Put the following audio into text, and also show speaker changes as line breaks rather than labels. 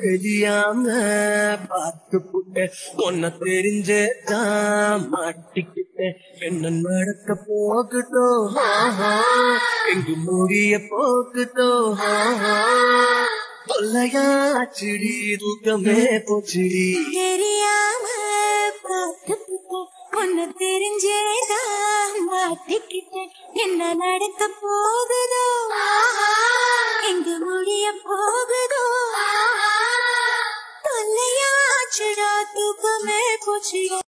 தெரியாம பார்த்து புட்டேன் உன்னை தெரிஞ்சேதான் மாட்டிக்கிட்டேன் என்ன நடக்க போகுதோ ஆஹா. எங்கு முடிய போகுதோ ஆஹா. தொல்லையாச்சுடி தூக்கமே போச்சுடி
தெரியாம பார்த்துக்கிட்டேன் உன்னை தெரிஞ்சேதான் மாட்டிக்கிட்டேன் என்ன நடக்க போகுதோ எங்க முடிய போகுதோ தொல்லையாச்சுடா தூக்கமே போச்சு